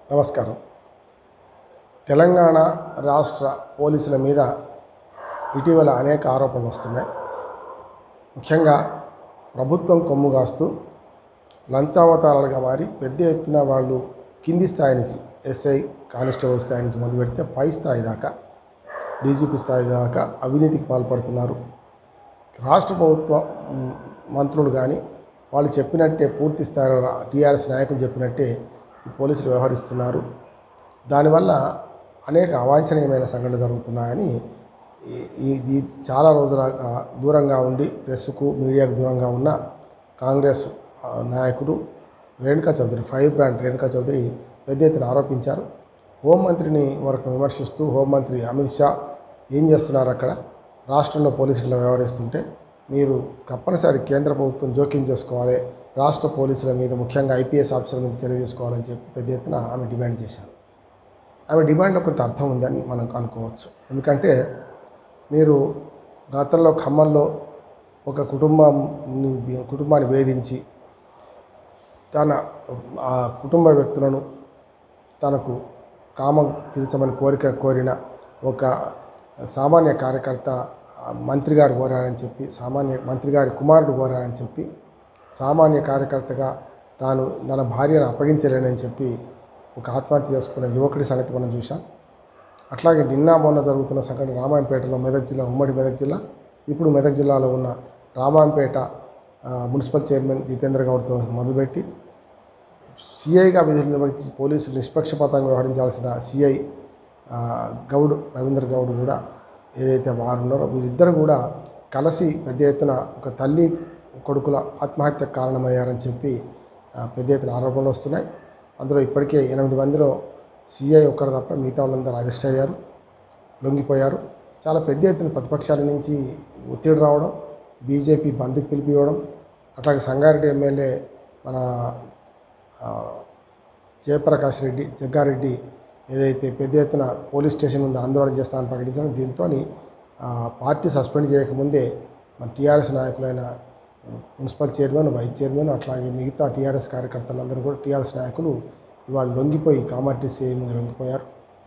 నమస్కారం తెలంగాణ రాష్ట్ర పోలీసుల మీద ఇటీవల అనేక ఆరోపణలు వస్తున్నాయి ముఖ్యంగా ప్రభుత్వం కొమ్ము కాస్తూ లంచావతారాలుగా మారి పెద్ద ఎత్తున వాళ్ళు కింది స్థాయి నుంచి ఎస్ఐ కానిస్టేబుల్ స్థాయి నుంచి మొదలు పెడితే పై స్థాయి దాకా డీజీపీ స్థాయి దాకా అవినీతికి పాల్పడుతున్నారు రాష్ట్ర ప్రభుత్వ మ్, మంత్రులు కానీ వాళ్ళు చెప్పినట్టే పూర్తి స్థాయిలో టీఆర్ఎస్ నాయకులు చెప్పినట్టే ఈ పోలీసులు వ్యవహరిస్తున్నారు దానివల్ల అనేక అవాంఛనీయమైన సంఘటనలు జరుగుతున్నాయని ఈ- ఈ- ఇది చాలా రోజులుగా దూరంగా ఉండి ప్రెస్కు మీడియాకు దూరంగా ఉన్న కాంగ్రెస్ ఆ, నాయకుడు రేణుకా చౌదరి ఫైవ్ బ్రాండ్ రేణుకా చౌదరి పెద్ద ఎత్తున ఆరోపించారు హోంమంత్రిని వరకు విమర్శిస్తూ హోంమంత్రి అమిత్ షా ఏం చేస్తున్నారు అక్కడ రాష్ట్రంలో పోలీసులు వ్యవహరిస్తుంటే మీరు తప్పనిసరి కేంద్ర ప్రభుత్వం జోక్యం చేసుకోవాలి రాష్ట్ర పోలీసుల మీద ముఖ్యంగా ఐపీఎస్ ఆఫీసర్ల మీద చర్య తీసుకోవాలని చెప్పి పెద్ద ఎత్తున ఆమె డిమాండ్ చేశారు ఆమె డిమాండ్లో కొంత అర్థం ఉందని మనం అనుకోవచ్చు ఎందుకంటే మీరు గతంలో ఖమ్మంలో ఒక కుటుంబాన్ని కుటుంబాన్ని వేధించి తన ఆ కుటుంబ వ్యక్తులను తనకు కామం తీర్చమని కోరిక కోరిన ఒక సామాన్య కార్యకర్త ఆ, మంత్రి గారు కోరారని చెప్పి సామాన్య మంత్రి గారి కుమారుడు కోరారని చెప్పి సామాన్య కార్యకర్తగా తాను తన భార్యను అప్పగించలేనని చెప్పి ఒక ఆత్మహత్య చేసుకున్న యువకుడి సంగతి మనం చూసాం అట్లాగే నిన్న మొన్న జరుగుతున్న సంఘటన రామాయంపేటలో మెదక్ జిల్లా ఉమ్మడి మెదక్ జిల్లా ఇప్పుడు మెదక్ జిల్లాలో ఉన్న రామాయంపేట ఆ, మున్సిపల్ చైర్మన్ జితేంద్ర గౌడ్తో మొదలుపెట్టి సిఐగా విధులు నిర్వహించి పోలీసులు నిష్పక్షపాతంగా వ్యవహరించాల్సిన సిఐ ఆ, గౌడ్ రవీంద్ర గౌడ్ కూడా ఏదైతే వారు ఉన్నారో వీరిద్దరు కూడా కలిసి పెద్ద ఎత్తున ఒక తల్లి కొడుకుల ఆత్మహత్యకు కారణమయ్యారని చెప్పి ఆ, పెద్ద ఎత్తున ఆరోపణలు వస్తున్నాయి అందులో ఇప్పటికే ఎనిమిది మందిలో సిఐ ఒక్కరు తప్ప మిగతా వాళ్ళందరూ అరెస్ట్ అయ్యారు లొంగిపోయారు చాలా పెద్ద ఎత్తున ప్రతిపక్షాల నుంచి ఒత్తిడి రావడం బీజేపీ బంద్కు పిలిపివ్వడం అట్లాగే సంగారెడ్డి ఎమ్మెల్యే మన ఆ, జయప్రకాష్ రెడ్డి జగ్గారెడ్డి ఏదైతే పెద్ద ఎత్తున పోలీస్ స్టేషన్ ముందు ఆందోళన చేస్తానని ప్రకటించడం దీంతో పార్టీ సస్పెండ్ చేయకముందే మన టీఆర్ఎస్ నాయకులైన మున్సిపల్ చైర్మన్ వైస్ చైర్మన్ అట్లాగే మిగతా టీఆర్ఎస్ కార్యకర్తలందరూ కూడా టీఆర్ఎస్ నాయకులు ఇవాళ లొంగిపోయి కామార్టీసీ ముందు లొంగిపోయారు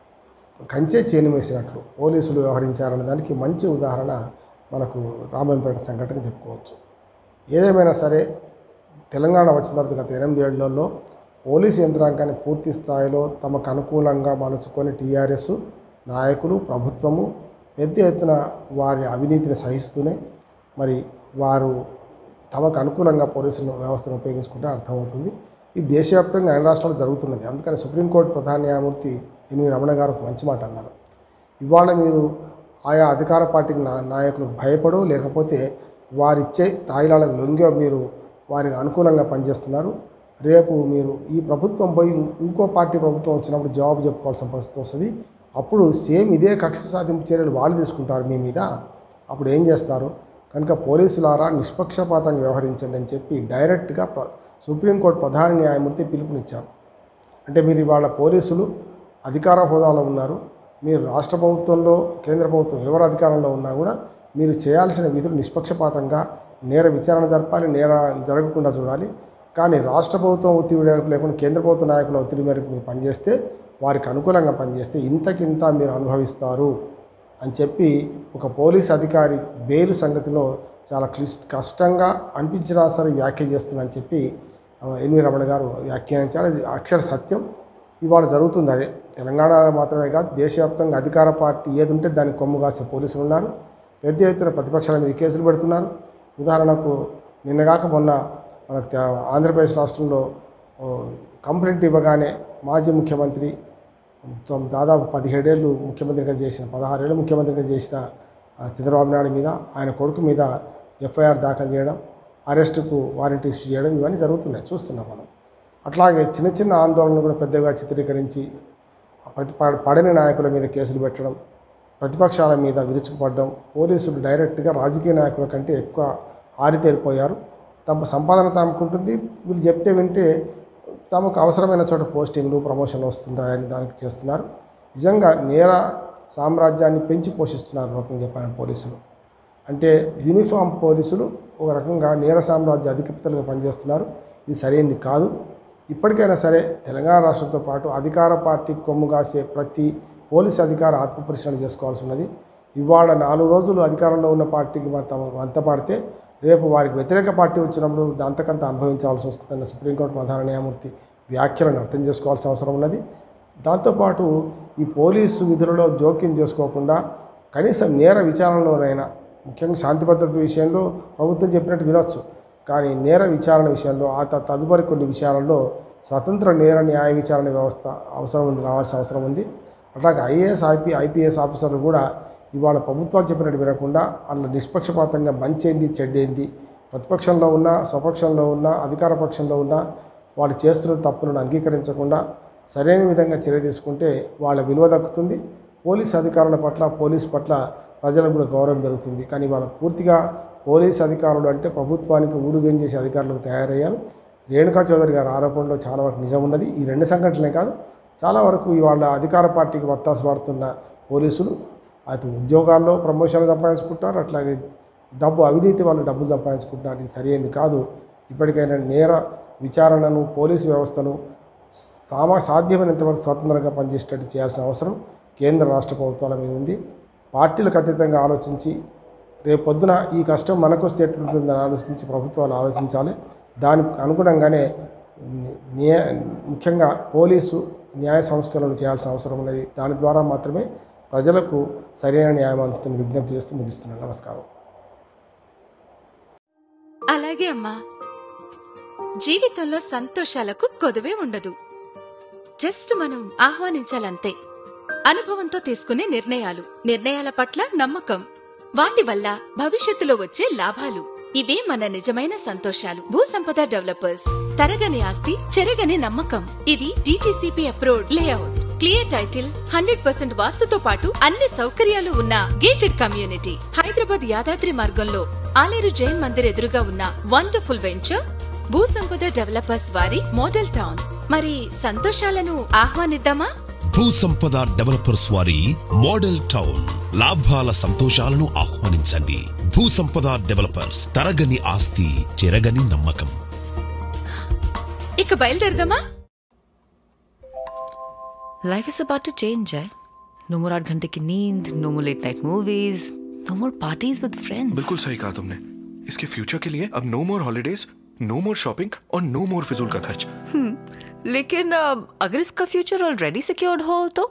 కంచే చేను వేసినట్లు పోలీసులు వ్యవహరించారనే దానికి మంచి ఉదాహరణ మనకు రామంపేట సంఘటన చెప్పుకోవచ్చు ఏదేమైనా సరే తెలంగాణ వచ్చిన తర్వాత గత ఎనిమిది ఏళ్లలో పోలీసు యంత్రాంగాన్ని పూర్తి స్థాయిలో తమకు అనుకూలంగా మలుచుకొని టీఆర్ఎస్ నాయకులు ప్రభుత్వము పెద్ద ఎత్తున వారి అవినీతిని సహిస్తూనే మరి వారు తమకు అనుకూలంగా పోలీసుల వ్యవస్థను ఉపయోగించుకుంటే అర్థమవుతుంది ఇది దేశవ్యాప్తంగా అన్ని రాష్ట్రాల్లో జరుగుతున్నది అందుకని సుప్రీంకోర్టు ప్రధాన న్యాయమూర్తి ఎన్వి రమణ గారు ఒక మంచి మాట అన్నారు ఇవాళ మీరు ఆయా అధికార పార్టీకి నా నాయకులకు భయపడో లేకపోతే వారిచ్చే తాయిలాలకు లొంగో మీరు వారికి అనుకూలంగా పనిచేస్తున్నారు రేపు మీరు ఈ ప్రభుత్వం పోయి ఇంకో పార్టీ ప్రభుత్వం వచ్చినప్పుడు జవాబు చెప్పుకోవాల్సిన పరిస్థితి వస్తుంది అప్పుడు సేమ్ ఇదే కక్ష సాధింపు చర్యలు వాళ్ళు తీసుకుంటారు మీ మీద అప్పుడు ఏం చేస్తారు కనుక పోలీసులారా నిష్పక్షపాతంగా వ్యవహరించండి అని చెప్పి డైరెక్ట్గా ప్ర సుప్రీంకోర్టు ప్రధాన న్యాయమూర్తి పిలుపునిచ్చారు అంటే మీరు ఇవాళ పోలీసులు అధికార హోదాలో ఉన్నారు మీరు రాష్ట్ర ప్రభుత్వంలో కేంద్ర ప్రభుత్వం ఎవరు అధికారంలో ఉన్నా కూడా మీరు చేయాల్సిన విధులు నిష్పక్షపాతంగా నేర విచారణ జరపాలి నేర జరగకుండా చూడాలి కానీ రాష్ట్ర ప్రభుత్వం ఒత్తిడి మేరకు లేకుండా కేంద్ర ప్రభుత్వ నాయకుల ఒత్తిడి మేరకు మీరు పనిచేస్తే వారికి అనుకూలంగా పనిచేస్తే ఇంతకింత మీరు అనుభవిస్తారు అని చెప్పి ఒక పోలీస్ అధికారి బెయిల్ సంగతిలో చాలా క్లిష్ట కష్టంగా అనిపించినా సరే వ్యాఖ్య చేస్తుందని చెప్పి ఆ, ఎన్వి రమణ గారు వ్యాఖ్యానించారు అది అక్షర సత్యం ఇవాళ జరుగుతుంది అదే తెలంగాణ మాత్రమే కాదు దేశవ్యాప్తంగా అధికార పార్టీ ఏది ఉంటే దానికి కొమ్ము కాసే పోలీసులు ఉన్నారు పెద్ద ఎత్తున ప్రతిపక్షాల మీద కేసులు పెడుతున్నారు ఉదాహరణకు నిన్నగాక మొన్న మనకు తే- ఆంధ్రప్రదేశ్ రాష్ట్రంలో ఓ, కంప్లైంట్ ఇవ్వగానే మాజీ ముఖ్యమంత్రి తొమ్- దాదాపు పదిహేడేళ్ళు ముఖ్యమంత్రిగా చేసిన పదహారేళ్ళు ముఖ్యమంత్రిగా చేసిన ఆ, చంద్రబాబు నాయుడు మీద ఆయన కొడుకు మీద ఎఫ్ఐఆర్ దాఖలు చేయడం అరెస్టుకు వారెంట్ ఇష్యూ చేయడం ఇవన్నీ జరుగుతున్నాయి చూస్తున్నాం మనం అట్లాగే చిన్న చిన్న ఆందోళనలు కూడా పెద్దగా చిత్రీకరించి ప్రతి ప- పడని నాయకుల మీద కేసులు పెట్టడం ప్రతిపక్షాల మీద విరుచుకుపడడం పోలీసులు డైరెక్ట్గా రాజకీయ నాయకుల కంటే ఎక్కువ ఆరితేరిపోయారు తమ సంపాదన తమకుంటుంది వీళ్ళు చెప్తే వింటే తమకు అవసరమైన చోట పోస్టింగ్లు ప్రమోషన్లు వస్తుంటాయని దానికి చేస్తున్నారు నిజంగా నేర సామ్రాజ్యాన్ని పెంచి పోషిస్తున్నారు ఒక రకంగా చెప్పాను పోలీసులు అంటే యూనిఫామ్ పోలీసులు ఒక రకంగా నేర సామ్రాజ్య అధికృతలుగా పనిచేస్తున్నారు ఇది సరైనది కాదు ఇప్పటికైనా సరే తెలంగాణ రాష్ట్రంతో పాటు అధికార పార్టీ కొమ్ము కాసే ప్రతి పోలీసు అధికార ఆత్మపరిశీలన చేసుకోవాల్సి ఉన్నది ఇవాళ నాలుగు రోజులు అధికారంలో ఉన్న పార్టీకి వంత వంత పాడితే రేపు వారికి వ్యతిరేక పార్టీ వచ్చినప్పుడు అంతకంత అనుభవించాల్సి వస్తుందన్న సుప్రీంకోర్టు ప్రధాన న్యాయమూర్తి వ్యాఖ్యలను అర్థం చేసుకోవాల్సిన అవసరం ఉన్నది దాంతోపాటు ఈ పోలీసు విధులలో జోక్యం చేసుకోకుండా కనీసం నేర విచారణలోనైనా ముఖ్యంగా శాంతి భద్రత విషయంలో ప్రభుత్వం చెప్పినట్టు వినొచ్చు కానీ నేర విచారణ విషయంలో ఆ త- తదుపరి కొన్ని విషయాలలో స్వతంత్ర నేర న్యాయ విచారణ వ్యవస్థ అవసరం ఉంది రావాల్సిన అవసరం ఉంది అట్లాగే ఐఏఎస్ ఐపీ ఐపీఎస్ ఆఫీసర్లు కూడా ఇవాళ ప్రభుత్వాలు చెప్పినట్టు వినకుండా అందులో నిష్పక్షపాతంగా మంచేంది చెడ్డేంది ప్రతిపక్షంలో ఉన్న స్వపక్షంలో ఉన్న అధికార పక్షంలో ఉన్న వాళ్ళు చేస్తున్న తప్పులను అంగీకరించకుండా సరైన విధంగా చర్య తీసుకుంటే వాళ్ళ విలువ దక్కుతుంది పోలీస్ అధికారుల పట్ల పోలీస్ పట్ల ప్రజలకు కూడా గౌరవం పెరుగుతుంది కానీ వాళ్ళ పూర్తిగా పోలీస్ అధికారులు అంటే ప్రభుత్వానికి ఊడుగం చేసే అధికారులకు తయారయ్యారు రేణుకా చౌదరి గారి ఆరోపణలో చాలా వరకు నిజం ఉన్నది ఈ రెండు సంఘటనలే కాదు చాలా వరకు ఇవాళ అధికార పార్టీకి వత్తాసు పడుతున్న పోలీసులు అది ఉద్యోగాల్లో ప్రమోషన్లు సంపాదించుకుంటారు అట్లాగే డబ్బు అవినీతి వాళ్ళు డబ్బులు సంపాదించుకుంటున్నారు ఇది సరైనది కాదు ఇప్పటికైనా నేర విచారణను పోలీసు వ్యవస్థను సామా సాధ్యమైనంతవరకు స్వతంత్రంగా పనిచేసేటట్టు చేయాల్సిన అవసరం కేంద్ర రాష్ట్ర ప్రభుత్వాల మీద ఉంది పార్టీలకు అతీతంగా ఆలోచించి రేపు పొద్దున ఈ కష్టం మనకు వస్తే ఎట్లుంటుందని ఆలోచించి ప్రభుత్వాలు ఆలోచించాలి దానికి అనుగుణంగానే న్యాయ ముఖ్యంగా పోలీసు న్యాయ సంస్కరణలు చేయాల్సిన అవసరం ఉన్నది దాని ద్వారా మాత్రమే ప్రజలకు సరైన న్యాయం అందుతున్న విజ్ఞప్తి చేస్తూ ముగిస్తున్నాను నమస్కారం అలాగే అమ్మా జీవితంలో సంతోషాలకు కొదువే ఉండదు జస్ట్ మనం ఆహ్వానించాలంతే అనుభవంతో తీసుకునే నిర్ణయాలు నిర్ణయాల పట్ల నమ్మకం వాటి వల్ల భవిష్యత్తులో వచ్చే లాభాలు ఇవే మన నిజమైన సంతోషాలు భూ సంపద డెవలపర్స్ తరగని ఆస్తి చెరగని నమ్మకం ఇది DTCP approved layout clear title hundred percent వాస్తుతో పాటు అన్ని సౌకర్యాలు ఉన్న గేటెడ్ కమ్యూనిటీ హైదరాబాద్ యాదాద్రి మార్గంలో ఆలేరు జైన్ మందిర్ ఎదురుగా ఉన్న వండర్ఫుల్ వెంచర్ భూ సంపద డెవలపర్స్ వారి మోడల్ టౌన్ మరి సంతోషాలను ఆహ్వానిద్దామా భూ సంపద డెవలపర్స్ వారి మోడల్ టౌన్ లాభాల సంతోషాలను ఆహ్వానించండి భూ సంపద డెవలపర్స్ తరగని ఆస్తి చెరగని నమ్మకం ఇక బయలుదేరదామా Life is about to change, eh? No more आठ घंटे की नींद no more late night movies no more parties with friends बिल्कुल सही कहा तुमने इसके फ्यूचर के लिए अब no more holidays no more shopping और नो मोर फिजूल का खर्च लेकिन अ, अगर इसका फ्यूचर ऑलरेडी सिक्योर्ड हो तो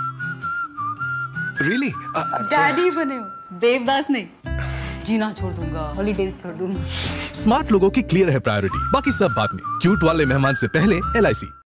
रियली डैडी बने हो देवदास नहीं जीना छोड़ दूंगा हॉलीडेज छोड़ दूंगा स्मार्ट लोगों की क्लियर है प्रायोरिटी बाकी सब बाद में क्यूट वाले मेहमान से पहले एल